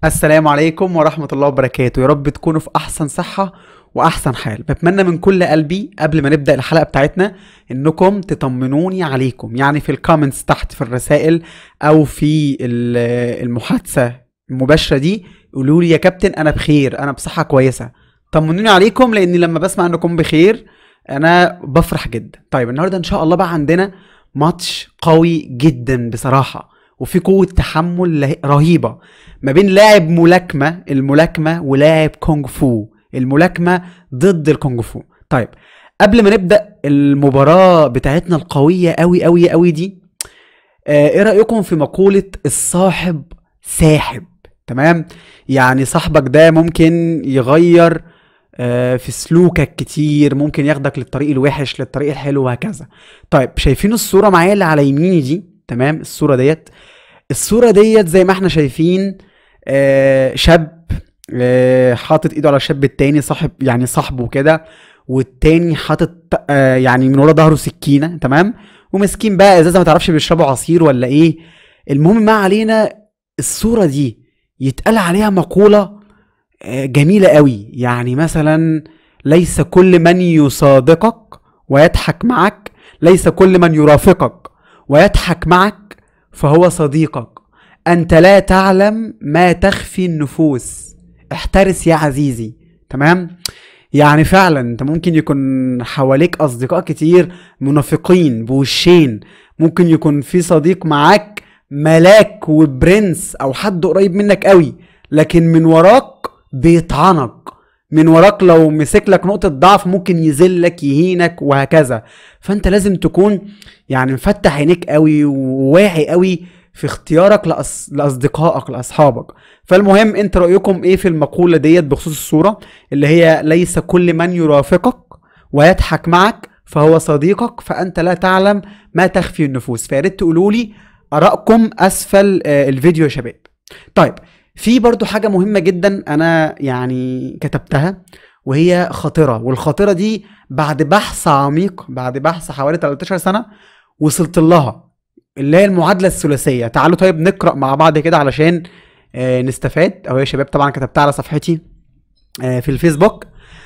السلام عليكم ورحمة الله وبركاته يا رب تكونوا في أحسن صحة وأحسن حال بتمنى من كل قلبي قبل ما نبدأ الحلقة بتاعتنا إنكم تطمنوني عليكم يعني في الكومنتس تحت في الرسائل أو في ال- المحادثة المباشرة دي قولوا لي يا كابتن أنا بخير أنا بصحة كويسة طمنوني عليكم لأني لما بسمع إنكم بخير أنا بفرح جدا طيب النهاردة إن شاء الله بقى عندنا ماتش قوي جدا بصراحة وفي قوة تحمل له- رهيبة ما بين لاعب ملاكمة الملاكمة ولاعب كونغ فو الملاكمة ضد الكونغ فو طيب قبل ما نبدأ المباراة بتاعتنا القوية قوي قوي قوي دي آه، ايه رأيكم في مقولة الصاحب ساحب تمام يعني صاحبك ده ممكن يغير آه، في سلوكك كتير ممكن ياخدك للطريق الوحش للطريق الحلو وهكذا طيب شايفين الصورة معايا اللي على يميني دي تمام الصورة ديت الصورة ديت زي ما احنا شايفين آه، شاب آه، حاطط ايده على الشاب التاني صاحب يعني صاحبه كده والتاني حاطط آه، يعني من ورا ظهره سكينة تمام ومسكين بقى ازازة ما تعرفش بيشربوا عصير ولا ايه المهم ما علينا الصورة دي يتقال عليها مقولة آه، جميلة قوي يعني مثلا ليس كل من يصادقك ويضحك معك ليس كل من يرافقك ويضحك معك فهو صديقك أنت لا تعلم ما تخفي النفوس احترس يا عزيزي تمام يعني فعلا انت ممكن يكون حواليك اصدقاء كتير منافقين بوشين ممكن يكون في صديق معاك ملاك وبرنس او حد قريب منك قوي لكن من وراك بيطعنك من وراك لو مسك لك نقطة ضعف ممكن يذلك يهينك وهكذا فانت لازم تكون يعني مفتح عينيك قوي وواعي قوي في اختيارك لأص... لاصدقائك لاصحابك فالمهم انت رايكم ايه في المقوله ديت بخصوص الصوره اللي هي ليس كل من يرافقك ويضحك معك فهو صديقك فانت لا تعلم ما تخفي النفوس فيا ريت تقولوا لي ارائكم اسفل آه، الفيديو يا شباب طيب في برضو حاجه مهمه جدا انا يعني كتبتها وهي خاطره والخاطره دي بعد بحث عميق بعد بحث حوالي 13 سنه وصلت لها اللي هي المعادله الثلاثيه تعالوا طيب نقرا مع بعض كده علشان آه، نستفاد اهو يا شباب طبعا كتبتها على صفحتي آه، في الفيسبوك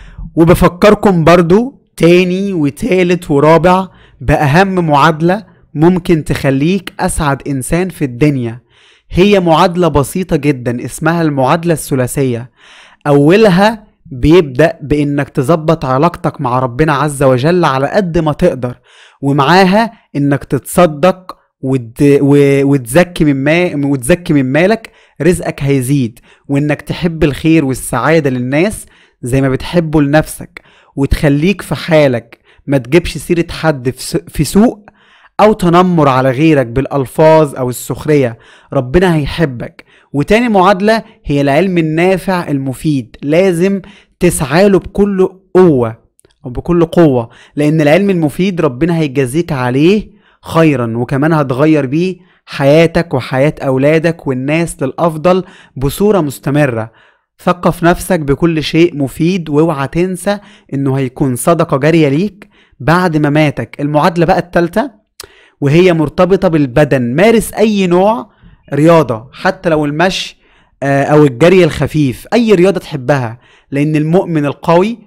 وبفكركم برضو تاني وتالت ورابع بأهم معادلة ممكن تخليك أسعد إنسان في الدنيا هي معادلة بسيطة جدا اسمها المعادلة الثلاثية أولها بيبدأ بإنك تظبط علاقتك مع ربنا عز وجل على قد ما تقدر ومعاها إنك تتصدق وت... و... وتزكي من ما... وتزكي من مالك رزقك هيزيد وإنك تحب الخير والسعادة للناس زي ما بتحبه لنفسك وتخليك في حالك ما تجيبش سيرة حد في س- في سوء أو تنمر على غيرك بالألفاظ أو السخرية ربنا هيحبك وتاني معادلة هي العلم النافع المفيد لازم تسعى له بكل قوة أو بكل قوة لأن العلم المفيد ربنا هيجازيك عليه خيرا وكمان هتغير بيه حياتك وحياة أولادك والناس للأفضل بصورة مستمرة ثقف نفسك بكل شيء مفيد واوعى تنسى انه هيكون صدقة جارية ليك بعد مماتك المعادلة بقى التالتة وهي مرتبطة بالبدن مارس اي نوع رياضة حتى لو المشي آه، او الجري الخفيف اي رياضة تحبها لان المؤمن القوي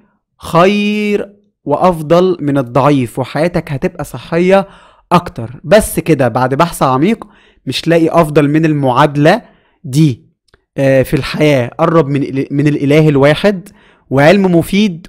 خير وافضل من الضعيف وحياتك هتبقى صحية اكتر بس كده بعد بحث عميق مش لاقي افضل من المعادلة دي آه، في الحياة قرب من ال- من الإله الواحد وعلم مفيد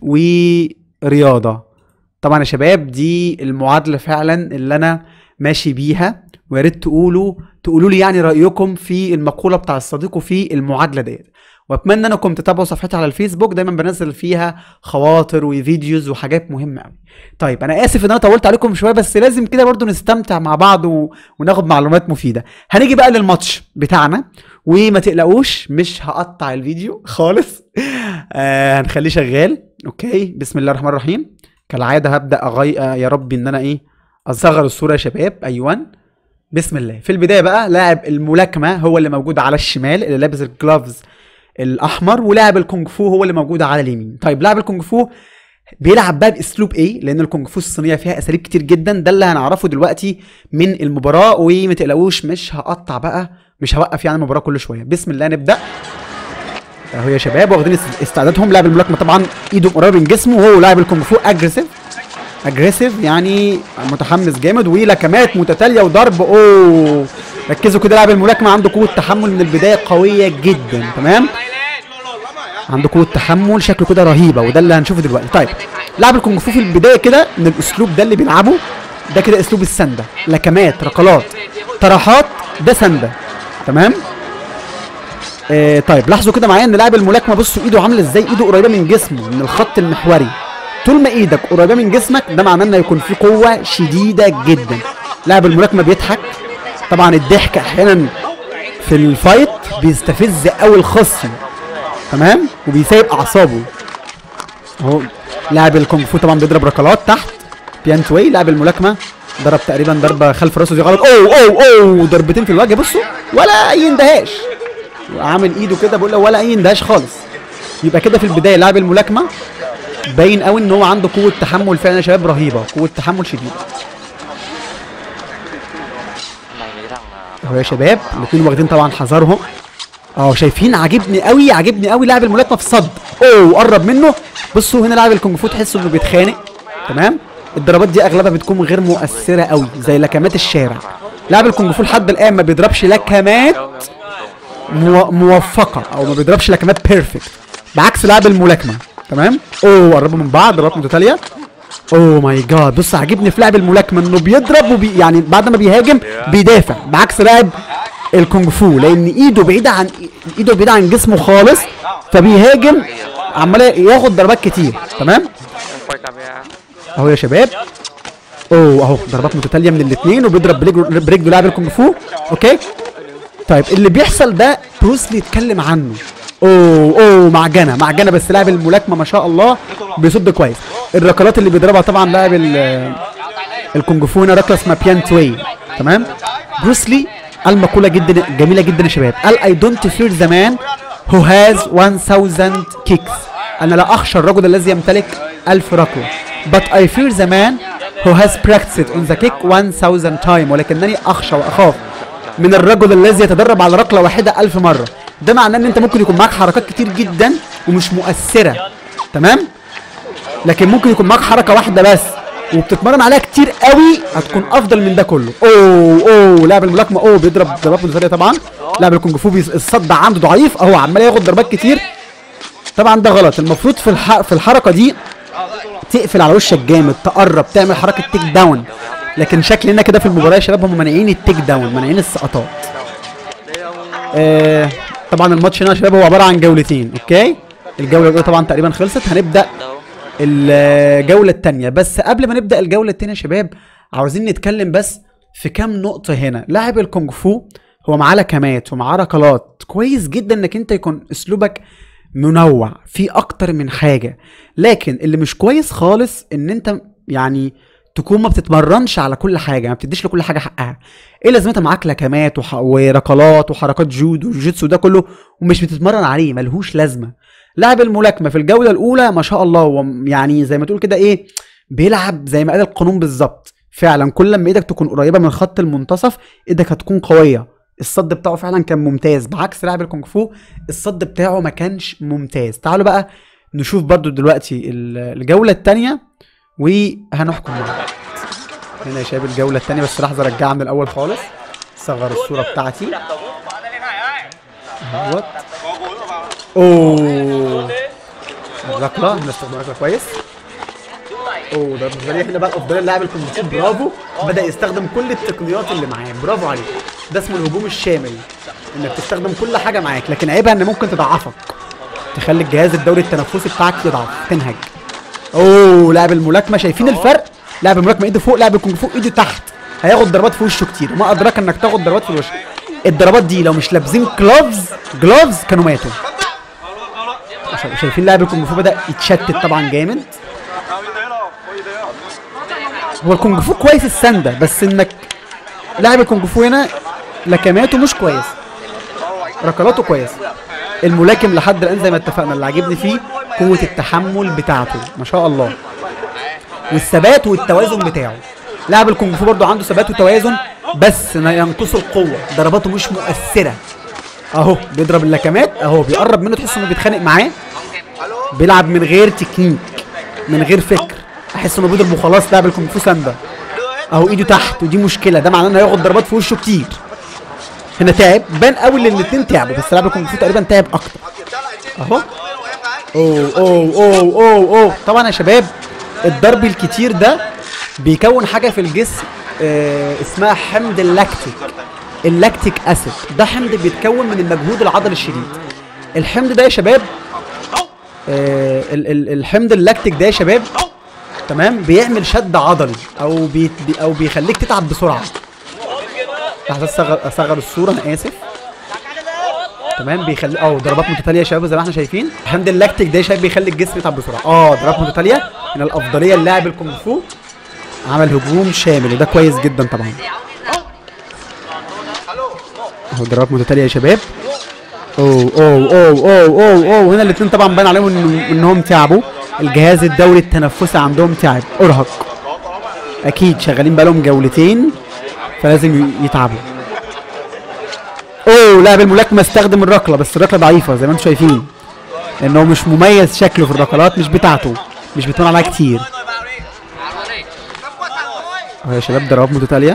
ورياضة طبعا يا شباب دي المعادلة فعلا اللي أنا ماشي بيها ويا ريت تقولوا تقولوا لي يعني رأيكم في المقولة بتاع الصديق وفي المعادلة ديت واتمنى انكم تتابعوا صفحتي على الفيسبوك دايما بنزل فيها خواطر وفيديوز وحاجات مهمه قوي طيب انا اسف ان انا طولت عليكم شويه بس لازم كده برضو نستمتع مع بعض و... وناخد معلومات مفيده هنيجي بقى للماتش بتاعنا وما تقلقوش مش هقطع الفيديو خالص آه هنخليه شغال اوكي بسم الله الرحمن الرحيم كالعاده هبدا اغي آه يا ربي ان انا ايه اصغر الصوره يا شباب ايوان بسم الله في البدايه بقى لاعب الملاكمه هو اللي موجود على الشمال اللي لابس الجلافز الاحمر ولاعب الكونغ فو هو اللي موجود على اليمين طيب لاعب الكونغ فو بيلعب بقى باسلوب ايه لان الكونغ فو الصينيه فيها اساليب كتير جدا ده اللي هنعرفه دلوقتي من المباراه وما تقلقوش مش هقطع بقى مش هوقف يعني المباراه كل شويه بسم الله نبدا اهو يا شباب واخدين است- استعدادهم لاعب الملاكمه طبعا ايده قريب من جسمه وهو لاعب الكونغ فو اجريسيف اجريسيف يعني متحمس جامد ولكمات متتاليه وضرب اوه ركزوا كده لاعب الملاكمه عنده قوه تحمل من البدايه قويه جدا تمام عنده قوه تحمل شكله كده رهيبه وده اللي هنشوفه دلوقتي طيب لاعب الكونغ فو في البدايه كده من الاسلوب ده اللي بيلعبه ده كده اسلوب السنده لكمات ركلات طرحات ده سنده تمام آه طيب لاحظوا كده معايا ان لاعب الملاكمه بصوا ايده عامله ازاي ايده قريبه من جسمه من الخط المحوري طول ما ايدك قريبه من جسمك ده معناه ان يكون في قوه شديده جدا لاعب الملاكمه بيضحك طبعا الضحك احيانا في الفايت بيستفز قوي الخصم تمام وبيسيب اعصابه اهو لاعب الكونغ فو طبعا بيضرب ركلات تحت بيان توي لاعب الملاكمه ضرب تقريبا ضربه خلف راسه دي غلط اوه اوه اوه ضربتين في الوجه بصوا ولا اي اندهاش عامل ايده كده بقول له ولا اي اندهاش خالص يبقى كده في البدايه لاعب الملاكمه باين قوي ان هو عنده قوه تحمل فعلا يا شباب رهيبه قوه تحمل شديده này mấy thằng à, اهو يا شباب الاثنين واخدين طبعا حذرهم اه شايفين عاجبني قوي عاجبني قوي لاعب الملاكمه في صد اوه قرب منه بصوا هنا لاعب الكونغ فو تحسوا انه بيتخانق تمام الضربات دي اغلبها بتكون غير مؤثره قوي زي لكمات الشارع لاعب الكونغ فو لحد الان ما بيضربش لكمات مو... موفقه او ما بيضربش لكمات بيرفكت بعكس لاعب الملاكمه تمام اوه قربوا من بعض ضربات متتاليه اوه ماي جاد بص عاجبني في لاعب الملاكمه انه بيضرب وبي يعني بعد ما بيهاجم بيدافع بعكس لاعب الكونغ فو لان ايده بعيده عن ايده بعيده عن جسمه خالص فبيهاجم عمال ياخد ضربات كتير تمام em quay camera اهو يا شباب اوه اهو ضربات متتاليه من الاثنين وبيضرب برجله برجله لاعب الكونغ فو اوكي طيب اللي بيحصل ده بروسلي اتكلم عنه اوه اوه معجنه معجنه بس لاعب الملاكمه ما شاء الله بيصد كويس الركلات اللي بيضربها طبعا لاعب ال- الكونغ فو هنا ركله اسمها بيان توي تمام بروسلي قال مقوله جدا جميله جدا يا شباب قال اي دونت فير ذا مان هو هاز 1000 كيكس انا لا اخشى الرجل الذي يمتلك 1000 ركله but I fear the man who has practiced on the kick 1000 time ولكنني اخشى واخاف من الرجل الذي يتدرب على ركله واحده ألف مره ده معناه ان انت ممكن يكون معاك حركات كتير جدا ومش مؤثره تمام لكن ممكن يكون معاك حركه واحده بس وبتتمرن عليها كتير قوي هتكون افضل من ده كله اوه اوه لاعب الملاكمه اوه بيضرب ضربات متتاليه طبعا لاعب الكونج فو بيس- الصد عنده ضعيف اهو عمال ياخد ضربات كتير طبعا ده غلط المفروض في الح... في الحركه دي تقفل على وشك جامد تقرب تعمل حركه تيك داون لكن شكلنا كده في المباراه يا شباب هم مانعين التيك داون مانعين السقطات آه طبعا الماتش هنا يا شباب هو عباره عن جولتين اوكي الجوله الاولى طبعا تقريبا خلصت هنبدا đâu الجوله الثانيه بس قبل ما نبدا الجوله الثانيه يا شباب عاوزين نتكلم بس في كام نقطه هنا لاعب الكونغ فو هو معاه لكمات ومعاه ركلات كويس جدا انك انت يكون اسلوبك منوع في اكتر من حاجه لكن اللي مش كويس خالص ان انت يعني تكون ما بتتمرنش على كل حاجه ما بتديش لكل حاجه حقها ايه لازمتها معاك لكمات وح... وركلات وحركات جودو وجوجيتسو ده كله ومش بتتمرن عليه ملهوش لازمه لاعب الملاكمه في الجوله الاولى ما شاء الله هو يعني زي ما تقول كده ايه بيلعب زي ما قال القانون بالظبط فعلا كل ما ايدك تكون قريبه من خط المنتصف ايدك هتكون قويه الصد بتاعه فعلا كان ممتاز بعكس لاعب الكونغ فو الصد بتاعه ما كانش ممتاز تعالوا بقى نشوف برضو دلوقتي ال- الجوله الثانيه وهنحكم مع بعض هنا يا شباب الجوله الثانيه بس لحظه رجعها من الاول خالص صغر الصوره بتاعتي اهوت اوه الركله هنستخدم ركله كويس اوه ده بالنسبه لي احنا بقى افضل اللاعب الكونغ برافو بدا يستخدم كل التقنيات اللي معاه برافو عليك ده اسمه الهجوم الشامل انك تستخدم كل حاجه معاك لكن عيبها ان ممكن تضعفك تخلي الجهاز الدوري التنفسي بتاعك يضعف تنهج اوه لاعب الملاكمه شايفين الفرق لاعب الملاكمه ايده فوق لاعب الكونغ فو ايده تحت هياخد ضربات في وشه كتير وما ادراك انك تاخد ضربات في الوش الضربات دي لو مش لابسين كلوفز جلوفز كانوا ماتوا شا- شايفين لاعب الكونغ فو بدا يتشتت طبعا جامد هو الكونغ فو كويس السنده بس انك لاعب الكونغ فو هنا لكماته مش كويس ركلاته كويس الملاكم لحد الان زي ما اتفقنا اللي عاجبني فيه قوه التحمل بتاعته ما شاء الله والثبات والتوازن بتاعه لاعب الكونغ فو برضه عنده ثبات وتوازن بس ما ينقصه القوه ضرباته مش مؤثره اهو بيضرب اللكمات اهو بيقرب منه تحس انه بيتخانق معاه بيلعب من غير تكنيك من غير فكر احس انه بيضرب وخلاص لعب الكونغ فو ساندا اهو ايده تحت ودي مشكله ده معناه انه هياخد ضربات في وشه كتير هنا تعب بان قوي ان الاثنين تعبوا بس لاعب الكونغ فو تقريبا تعب اكتر اهو اوه اوه اوه اوه اوه طبعا يا شباب الضرب الكتير ده بيكون حاجه في الجسم آه اسمها حمض اللاكتيك اللاكتيك اسيد ده حمض بيتكون من المجهود العضلي الشديد الحمض ده يا شباب آه ال- ال- الحمض اللاكتيك ده يا شباب تمام بيعمل شد عضلي او بي بي- او بيخليك تتعب بسرعه لحظه اصغر اصغر الصوره انا اسف تمام بيخلي اه ضربات متتاليه يا شباب زي ما احنا شايفين الحمض اللاكتيك ده يا شباب بيخلي الجسم يتعب بسرعه اه ضربات متتاليه من الافضليه للاعب الكونغ فو عمل هجوم شامل وده كويس جدا طبعا اهو ضربات متتاليه يا شباب اوه اوه اوه اوه اوه اوه هنا الاثنين طبعا باين عليهم إن- انهم تعبوا الجهاز الدوري التنفسي عندهم تعب ارهق اكيد شغالين بقالهم جولتين فلازم ي- يتعبوا اوه لاعب الملاكمه استخدم الركله بس الركله ضعيفه زي ما انتم شايفين لانه مش مميز شكله في الركلات مش بتاعته مش بيتمرن عليها كتير اهو يا شباب ضربات متتاليه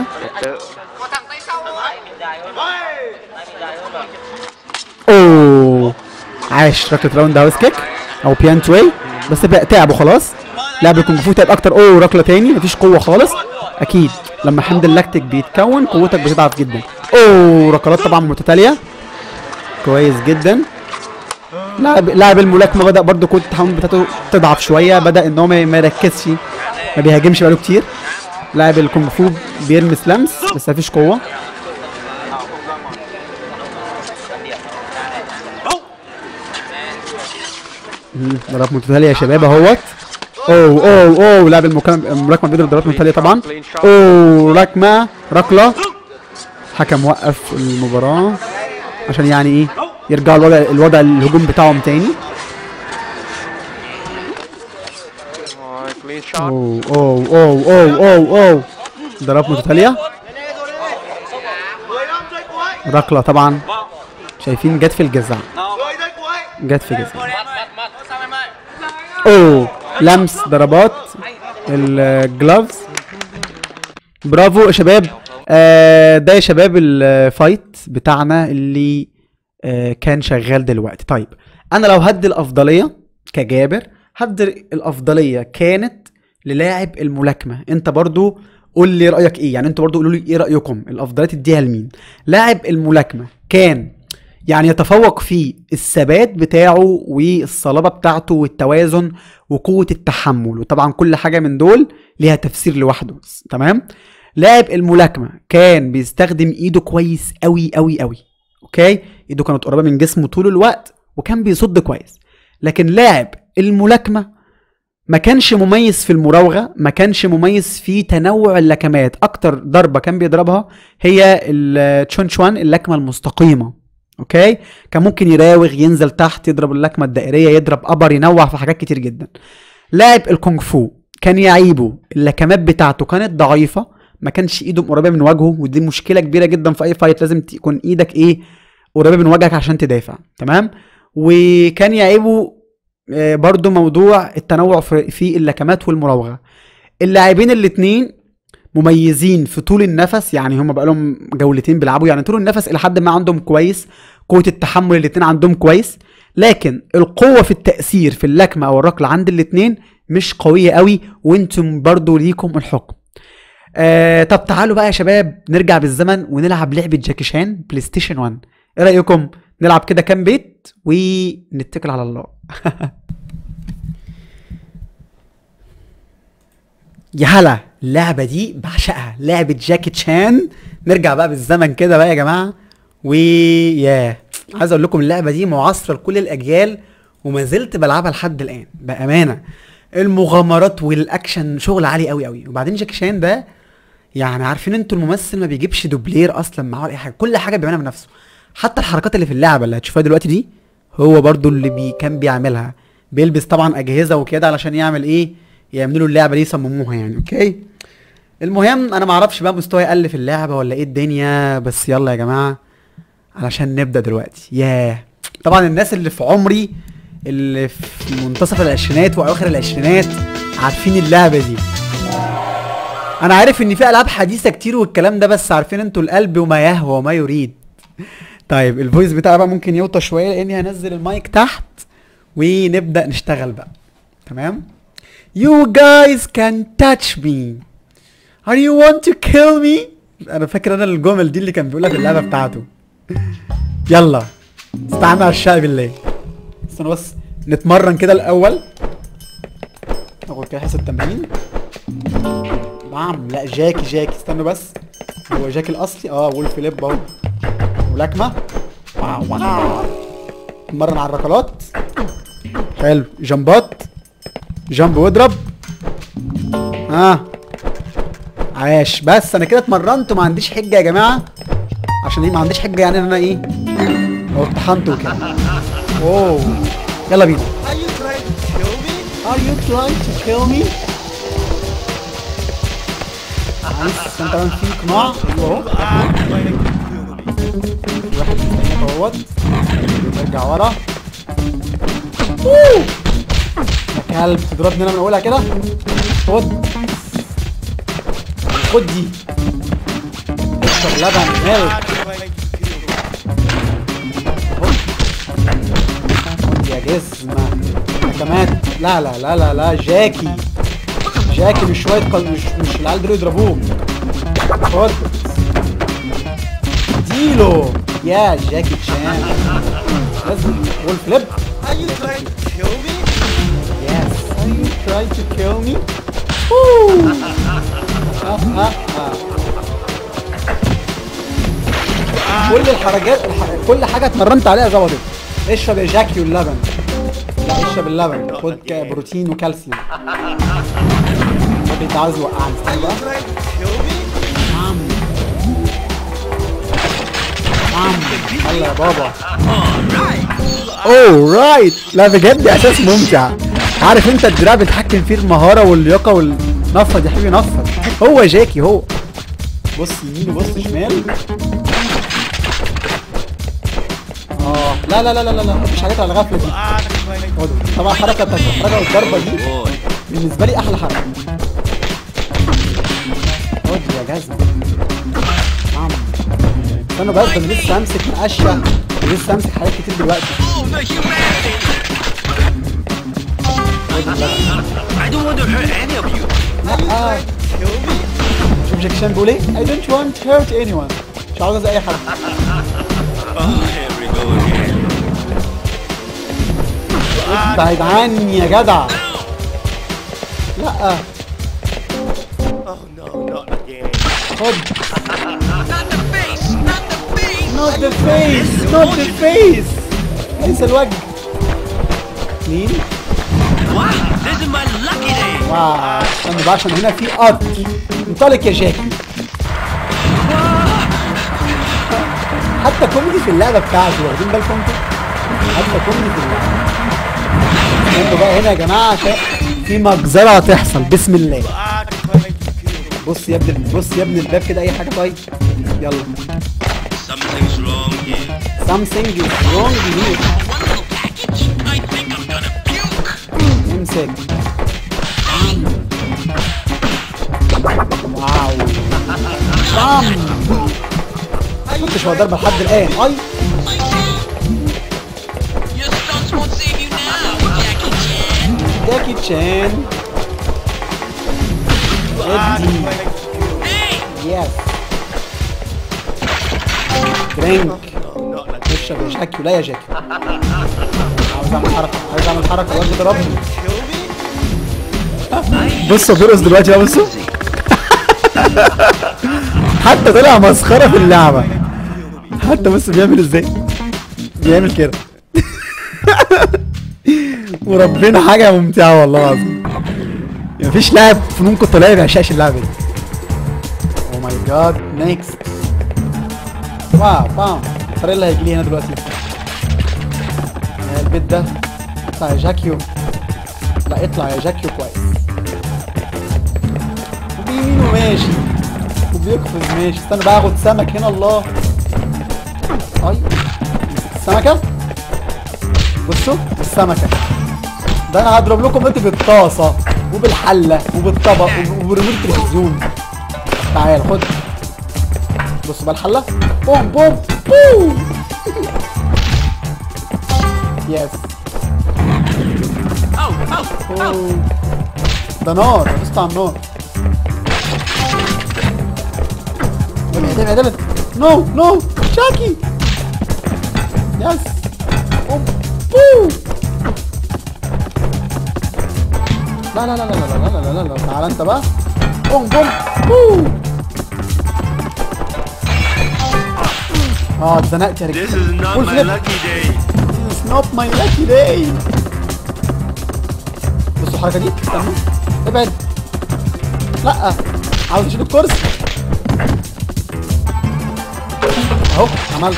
اوه عاش ركله راوند هاوس كيك او بيان توي بس بقى تعب وخلاص لاعب الكونغ فو تعب اكتر اوه ركله تاني مفيش قوه خالص اكيد لما حمض اللاكتيك بيتكون قوتك بتضعف جدا اوه ركلات طبعا متتاليه كويس جدا لاعب لاعب الملاكمه بدا برضو قوه التحمل بتاعته تضعف شويه بدا ان هو ما ما يركزش ما بيهاجمش بقاله كتير لاعب الكونغ فو بيرمس لمس بس مفيش قوه مم، ضربات متتاليه يا شباب اهوت اوه اوه اوه لاعب المكان- الملاكمه بيضرب ضربات متتاليه طبعا اوه ركمه ركله حكم وقف المباراه عشان يعني ايه يرجعوا الوضع الوضع الهجوم بتاعهم تاني Rồi, clean shot. اوه اوه اوه اوه اوه اوه ضربات متتاليه ركله طبعا شايفين جت في الجزع جت في جزع اوه لمس ضربات الجلافز برافو يا شباب آه ده يا شباب الفايت بتاعنا اللي آه كان شغال دلوقتي طيب انا لو هدي الافضليه كجابر هدي الافضليه كانت للاعب الملاكمه انت برضو قول لي رايك ايه يعني انتوا برضو قولوا لي ايه رايكم الافضليه تديها لمين لاعب الملاكمه كان يعني يتفوق في الثبات بتاعه والصلابه بتاعته والتوازن وقوه التحمل وطبعا كل حاجه من دول ليها تفسير لوحده تمام لاعب الملاكمه كان بيستخدم ايده كويس قوي قوي قوي اوكي ايده كانت قريبه من جسمه طول الوقت وكان بيصد كويس لكن لاعب الملاكمه ما كانش مميز في المراوغه ما كانش مميز في تنوع اللكمات اكتر ضربه كان بيضربها هي التشون شوان اللكمه المستقيمه اوكي كان ممكن يراوغ ينزل تحت يضرب اللكمه الدائريه يضرب ابر ينوع في حاجات كتير جدا لاعب الكونغ فو كان يعيبه اللكمات بتاعته كانت ضعيفه ما كانش ايده قريبه من وجهه ودي مشكله كبيره جدا في اي فايت لازم تكون ايدك ايه قريبه من وجهك عشان تدافع تمام وكان يعيبه آه، برضو موضوع التنوع في في اللكمات والمراوغه اللاعبين الاتنين مميزين في طول النفس يعني هم بقالهم جولتين بيلعبوا يعني طول النفس الى حد ما عندهم كويس قوه التحمل الاتنين عندهم كويس لكن القوه في التاثير في اللكمه او الركله عند الاتنين مش قويه قوي وانتم برضو ليكم الحكم آه طب تعالوا بقى يا شباب نرجع بالزمن ونلعب لعبه جاكي شان بلاي ستيشن 1 ايه رايكم نلعب كده كام بيت ونتكل على الله يا هلا اللعبه دي بعشقها لعبه جاكي شان نرجع بقى بالزمن كده بقى يا جماعه ويا عايز اقول لكم اللعبه دي معاصره لكل الاجيال وما زلت بلعبها لحد الان بامانه المغامرات والاكشن شغل عالي قوي قوي وبعدين جاكي شان ده يعني عارفين انتوا الممثل ما بيجيبش دوبلير اصلا معاه ولا اي حاجه كل حاجه بيعملها بنفسه حتى الحركات اللي في اللعبه اللي هتشوفوها دلوقتي دي هو برضو اللي بي كان بيعملها بيلبس طبعا اجهزه وكده علشان يعمل ايه يعملوا اللعبه دي يصمموها يعني اوكي المهم انا ما اعرفش بقى مستواي اقل في اللعبه ولا ايه الدنيا بس يلا يا جماعه علشان نبدا دلوقتي ياه طبعا الناس اللي في عمري اللي في منتصف العشرينات واواخر العشرينات عارفين اللعبه دي انا عارف ان في العاب حديثه كتير والكلام ده بس عارفين انتوا القلب وما يهوى وما يريد طيب الفويس بتاعي بقى ممكن يوطى شويه لاني هنزل المايك تحت ونبدا نشتغل بقى تمام You guys can touch me Are you want to kill me انا فاكر انا الجمل دي اللي كان بيقولها في اللعبه بتاعته يلا استعنا على الشعب بالله استنى بس نتمرن كده الاول ناخد كده حصه التمرين نعم لا جاكي جاكي استنوا بس هو جاكي الاصلي اه وولف ليب اهو ملاكمه واو واو نتمرن على الركلات حلو جمبات جامب واضرب ها عاش بس انا كده اتمرنت وما عنديش حجه يا جماعه عشان ايه ما عنديش حجه يعني ان انا ايه هو اتحنت وكده اوه يلا بينا Are you trying to kill me? Are you trying to kill me? معلش انت كمان في قناع اهو I'm trying to kill me. في واحد مستنيك اهوت نرجع ورا أوه. يا كلب تضربني انا من اولها كده خد خد دي اشرب لبن ميلك I'm trying to kill me. خد يا جسمة كمان لا لا لا لا لا جاكي جاكي مش شوية قل... مش مش العيال دول يضربوه خد اديله يا جاكي تشان لازم وول فليب Are you trying to kill me? Yes. Are you trying to kill me? Woo! آه آه آه. كل الحركات الح... كل حاجه اتمرنت عليها ظبطت اشرب يا جاكي واللبن لا اشرب اللبن خد ك- بروتين وكالسيوم الراجل ده عاوز يوقعني Are استنى you بقى trying to kill me? عم عم يلا يا بابا اوه رايت لا بجد احساس ممتع عارف انت الدراع بيتحكم فيه المهاره واللياقه والنفض يا حبيبي نفض هو جاكي هو بص يمين وبص شمال اه لا لا لا لا لا لا مفيش حاجات على الغفله دي I'm trying to خد. طبعا الحركه بتاعت الحركه والضربه دي بالنسبه لي احلى حركه خد يا جزمه عم استنوا بس ده انا لسه همسك مقشه لسه همسك حاجات كتير دلوقتي خد اللبن. I don't want to hurt any of you. لا kill me. شوف جاكي شان بيقول ايه I don't want to hurt anyone مش عاوز اذي اي حد Oh, here we go again. ابعد عني يا جدع لا Oh no, not again. خد Not the face! Not the face! not the face not the face ليس الوجه مين Wow, this is my lucky day! واو استنى بقى عشان هنا في قطر انطلق يا جاكي حتى كوميدي في اللعبه بتاعتي واخدين بالكم انتوا حتى كوميدي في اللعبه انتوا بقى هنا يا جماعه عشان في مجزره هتحصل بسم الله I'm trying to kill me. بص يا ابن بص يا ابن الباب كده اي حاجه طيب يلا Something's wrong here. something is wrong here One little package? I think I'm gonna puke! امسك واو بام كنتش هو ضربه لحد الان اي Your stunts won't save you now, Jackie Chan! جاكي تشان ادي Hey! يس درينك No, not again. اشرب يا جاكي ولا يا جاكي عاوز اعمل حركه عايز اعمل حركه الواد ضربني Kill me? بصوا بيرقص دلوقتي بقى بصوا حتى طلع مسخره في اللعبه حتى بص بيعمل ازاي بيعمل كده وربنا حاجه ممتعه والله العظيم مفيش لاعب فنون قتاليه ما بيعشقش اللعبه دي او ماي جاد نيكست واو بام الطريق اللي هيجي لي هنا دلوقتي يا البيت ده اطلع يا جاكيو لا اطلع يا جاكيو كويس وبيمين وماشي وبيقفز ماشي استنى بقى اخد سمك هنا الله اي السمكه بصوا السمكه ده انا هضرب لكم دلوقتي بالطاسه وبالحله وبالطبق وب- وبريموت التلفزيون تعال خد بصوا بقى الحله بوم بوم بوم يس أوه. ده نار دوست على النار ابعد ابعد ابعد نو نو شاكي يس بوم بوم لا لا لا لا لا لا لا لا لا تعال انت بقى بوم بوم بوم اه اتزنقت يا This رجاله is not فول my فليب. lucky day. It's not my lucky day. بصوا الحركة دي استنوا ابعد لا عاوز اشيل الكرسي اهو عملت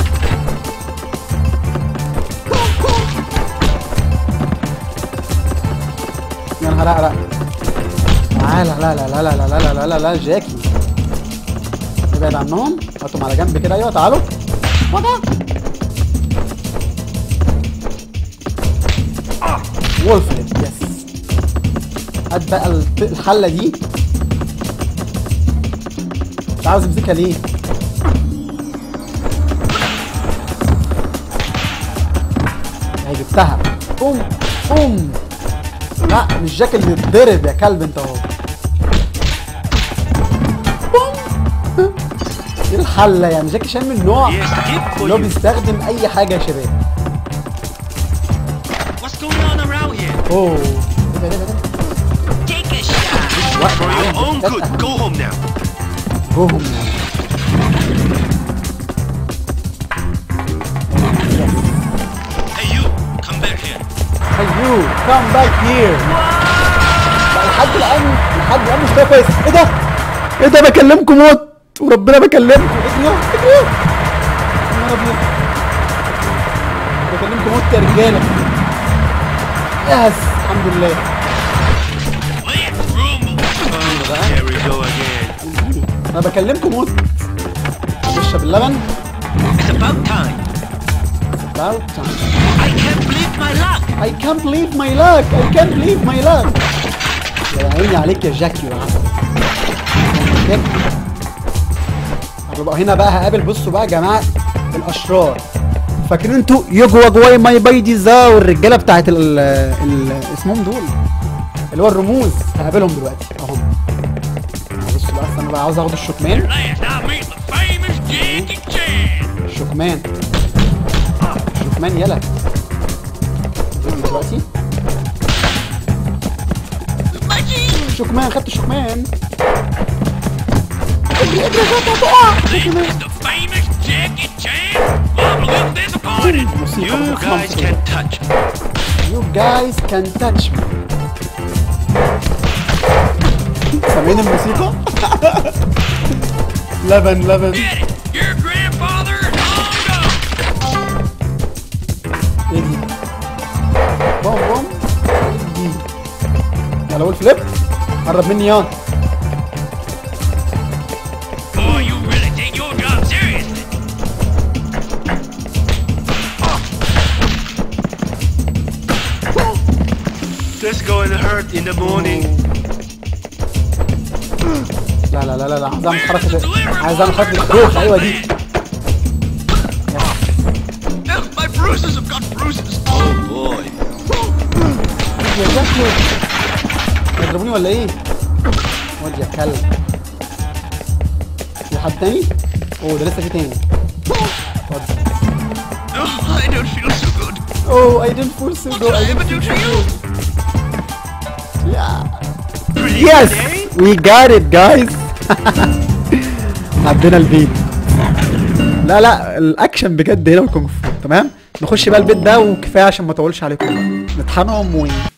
يا نهار ازرق تعالى لا لا لا لا لا لا لا لا لا لا جاكي ابعد عنهم هاتهم على جنب كده ايوه تعالوا وضع وولفريد يس هات بقى الت- الحلة دي مش عاوز امسكها ليه؟ اهي جبتها بوم بوم لا مش جاك اللي يتضرب يا كلب انت اهو بوم ايه الحلة يعني جاكي شان من نوع Yes, gift for اللي هو you. بيستخدم اي حاجة يا شباب What's going on around here? اوه ايه ده ايه ده إيه ده؟ Take a shot. وقت For your عندي own حاجات good, أهم. go home now. جوهم يعني Hey, you, come back here. Hey you come back here لا لحد الان لحد الان مش فاهم كويس ايه ده؟ ايه ده بكلمكم موت وربنا بكلمكم اجروا اجروا يا نهار ابيض بكلمكم موت يا رجاله يس الحمد لله Let's rumble. Here we go again. انا بكلمكم موت اشرب اللبن It's about time. about time I can't believe my luck. I can't believe my luck I can't believe my luck يا عيني عليك يا جاكي والعسل طب بقى هنا بقى هقابل بصوا بقى يا جماعه الاشرار فاكرين انتوا يجوا جواي ماي بايدي ذا والرجاله بتاعت ال ال اسمهم دول اللي هو الرموز هقابلهم دلوقتي اهم بصوا بقى استنى بقى عاوز اخد الشكمان Last I meet the famous Jackie Chan. الشكمان الشكمان يلا نزل دلوقتي Maggie. شكمان خدت الشكمان اجري اجري يا جاكي هتقع This is the famous Jackie Chan. I'm a little disappointed. موسيقى You بس اسمها guys موسيقى. can touch. You guys can touch me. سامعين الموسيقى؟ لبن لبن Get it. Your grandfather is on go. ايه دي؟ بوم بوم ايه دي؟ يلا قول فليب قرب مني يا Boy, you really take your job seriously. This going to hurt in the morning. لا لا لا لا لا عايز اعمل حركة عايز اعمل حركة الكوخ ايوه دي Ugh, My bruises have got bruises. Oh boy. يا جاكيو هيضربوني ولا ايه؟ واد يا كلب في حد تاني؟ اوه ده لسه في تاني اتفضل Ugh, I don't feel so good. Oh, I didn't feel so good. I What didn't can I feel do so for good. Yeah. Pretty Yes, good, eh? we got it, guys. عدينا البيت. لا لا الاكشن بجد هنا والكونغ فو تمام؟ نخش بقى البيت ده وكفايه عشان ما اطولش عليكم بقى. نطحنهم و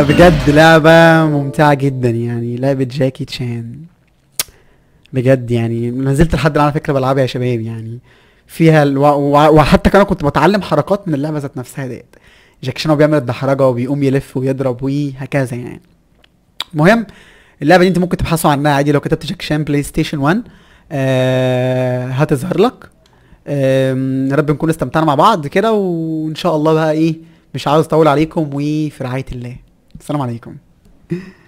بجد لعبة ممتعة جدا يعني لعبة جاكي تشان بجد يعني ما زلت لحد الآن على فكرة بلعبها يا شباب يعني فيها ال... و... و... وحتى كمان كنت بتعلم حركات من اللعبة ذات نفسها ديت جاكي شان هو بيعمل الدحرجة وبيقوم يلف ويضرب وهكذا يعني المهم اللعبة دي انت ممكن تبحثوا عنها عادي لو كتبت جاكي شان بلاي ستيشن 1 آه هتظهر لك آم، يا رب نكون استمتعنا مع بعض كده وان شاء الله بقى ايه مش عاوز اطول عليكم وفي رعاية الله السلام عليكم